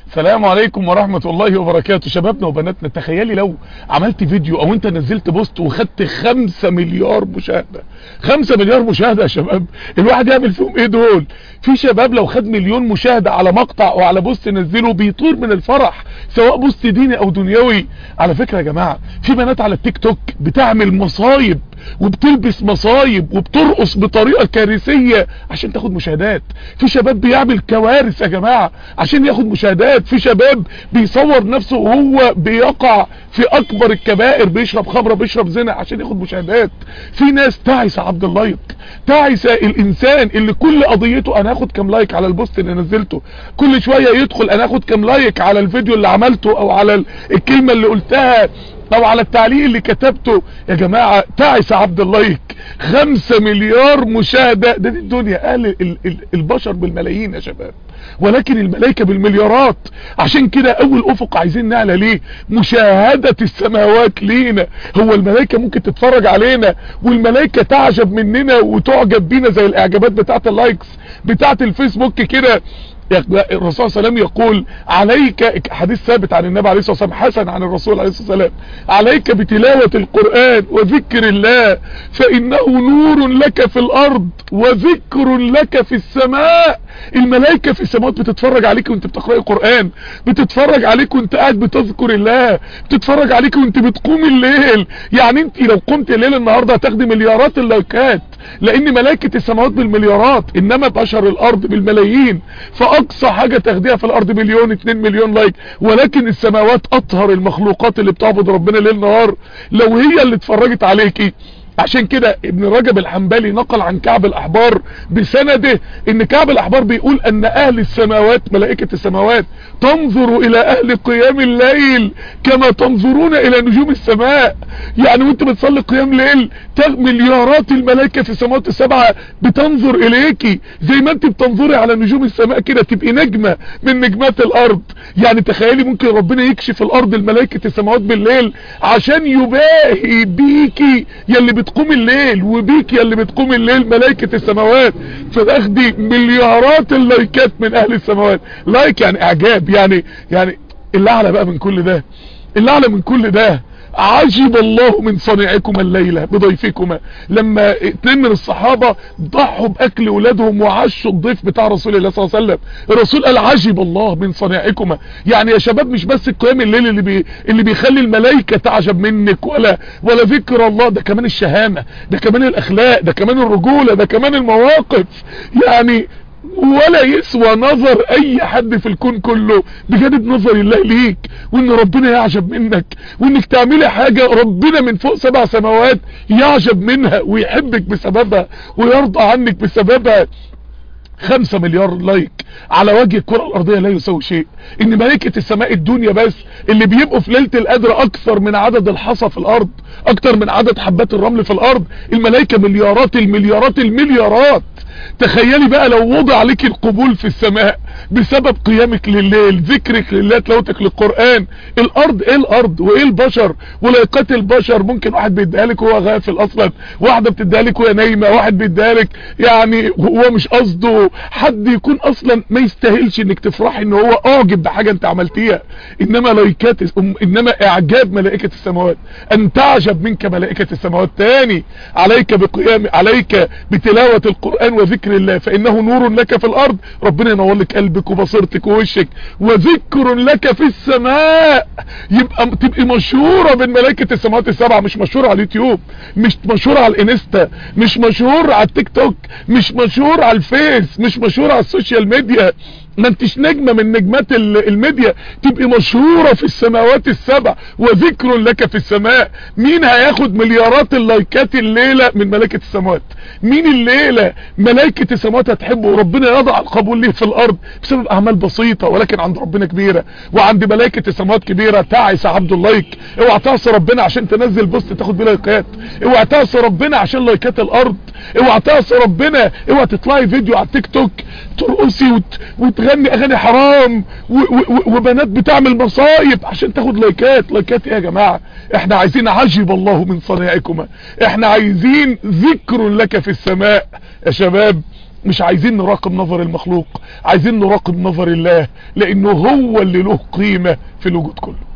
السلام عليكم ورحمة الله وبركاته شبابنا وبناتنا تخيلي لو عملت فيديو او انت نزلت بوست وخدت خمسة مليار مشاهدة خمسة مليار مشاهدة يا شباب الواحد يعمل فيهم ايه دول في شباب لو خد مليون مشاهدة على مقطع او على بوست نزله بيطير من الفرح سواء بوست ديني او دنيوي على فكرة يا جماعة في بنات على التيك توك بتعمل مصايب وبتلبس مصايب وبترقص بطريقة كارثية عشان تاخد مشاهدات في شباب بيعمل كوارث يا جماعة عشان ياخد مشاهدات في شباب بيصور نفسه وهو بيقع في اكبر الكبائر بيشرب خمرة بيشرب زنا عشان ياخد مشاهدات في ناس تعس عبد اللايك تعس الانسان اللي كل قضيته انا هاخد كام لايك على البوست اللي نزلته كل شوية يدخل انا هاخد كام لايك على الفيديو اللي عملته او على الكلمة اللي قلتها او على التعليق اللي كتبته يا جماعة تعس عبد اللايك خمسة مليار مشاهدة ده دي الدنيا قال البشر بالملايين يا شباب ولكن الملائكة بالمليارات عشان كده اول افق عايزين نعلى ليه مشاهدة السماوات لينا هو الملائكة ممكن تتفرج علينا والملائكة تعجب مننا وتعجب بينا زي الاعجابات بتاعت اللايكس بتاعت الفيسبوك كده الرسول صلى الله عليه وسلم يقول عليك حديث ثابت عن النبي عليه الصلاة والسلام حسن عن الرسول عليه الصلاة والسلام عليك بتلاوة القرآن وذكر الله فإنه نور لك في الأرض وذكر لك في السماء الملائكة في السماوات بتتفرج عليك وانت بتقرأ القرآن بتتفرج عليك وانت قاعد بتذكر الله بتتفرج عليك وانت بتقوم الليل يعني انت لو قمت الليل النهاردة هتاخدي مليارات اللايكات لان ملائكة السماوات بالمليارات انما بشر الارض بالملايين فاقصى حاجة تاخديها في الارض مليون اتنين مليون لايك ولكن السماوات اطهر المخلوقات اللي بتعبد ربنا ليل نهار لو هي اللي اتفرجت عليكي عشان كده ابن رجب الحنبلي نقل عن كعب الاحبار بسنده ان كعب الاحبار بيقول ان اهل السماوات ملائكة السماوات تنظر الى اهل قيام الليل كما تنظرون الى نجوم السماء يعني وانت بتصلي قيام ليل مليارات الملائكة في السماوات السبعة بتنظر اليكي زي ما انت بتنظري على نجوم السماء كده تبقي نجمة من نجمات الارض يعني تخيلي ممكن ربنا يكشف الارض الملائكة السماوات بالليل عشان يباهي بيكي يلي بتقوم الليل وبيك يا اللي بتقوم الليل ملائكة السماوات فتاخدي مليارات اللايكات من اهل السماوات لايك يعني اعجاب يعني يعني اللي اعلى بقى من كل ده اللي اعلى من كل ده عجب الله من صنيعكما الليلة بضيفكما لما اتنين من الصحابة ضحوا باكل ولادهم وعشوا الضيف بتاع رسول الله صلى الله عليه وسلم الرسول قال عجب الله من صنيعكما يعني يا شباب مش بس القيام الليل اللي بي اللي بيخلي الملائكة تعجب منك ولا ولا ذكر الله ده كمان الشهامة ده كمان الاخلاق ده كمان الرجولة ده كمان المواقف يعني ولا يسوى نظر اي حد في الكون كله بجانب نظر الله ليك وان ربنا يعجب منك وانك تعملي حاجة ربنا من فوق سبع سماوات يعجب منها ويحبك بسببها ويرضى عنك بسببها خمسة مليار لايك على وجه الكرة الارضية لا يساوي شيء ان ملائكة السماء الدنيا بس اللي بيبقوا في ليلة القدر اكثر من عدد الحصى في الارض اكثر من عدد حبات الرمل في الارض الملائكة مليارات المليارات المليارات تخيلي بقى لو وضع عليك القبول في السماء بسبب قيامك لليل ذكرك لله تلاوتك للقرآن الارض ايه الارض وايه البشر ولايقات البشر ممكن واحد بيديها لك وهو غافل اصلا واحدة بتديها لك وهي نايمة واحد بيديها لك يعني هو مش قصده حد يكون اصلا ما يستاهلش انك تفرحي ان هو اعجب بحاجة انت عملتيها انما لايكات انما اعجاب ملائكة السماوات ان تعجب منك ملائكة السماوات تاني عليك بقيام عليك بتلاوة القرآن وذكر الله فانه نور لك في الارض ربنا ينور لك قلبك وبصيرتك ووشك وذكر لك في السماء يبقى تبقي مشهورة بين ملائكة السماوات السبعة مش مشهورة على اليوتيوب مش مشهورة على الانستا مش مشهور على التيك توك مش مشهور على الفيس مش مشهور على السوشيال ميديا ما انتش نجمة من نجمات الميديا تبقي مشهورة في السماوات السبع وذكر لك في السماء مين هياخد مليارات اللايكات الليلة من ملائكة السماوات مين الليلة ملائكة السماوات هتحبه وربنا يضع القبول ليه في الارض بسبب اعمال بسيطة ولكن عند ربنا كبيرة وعند ملائكة السماوات كبيرة تعس عبد اللايك اوعى تعصي ربنا عشان تنزل بوست تاخد بيه لايكات اوعى تعصي ربنا عشان لايكات الارض اوعى تعصي ربنا اوعى تطلعي فيديو على التيك توك ترقصي وت... وتغني اغاني حرام و... و... وبنات بتعمل مصايب عشان تاخد لايكات لايكات ايه يا جماعة احنا عايزين عجب الله من صنيعكما احنا عايزين ذكر لك في السماء يا شباب مش عايزين نراقب نظر المخلوق عايزين نراقب نظر الله لانه هو اللي له قيمة في الوجود كله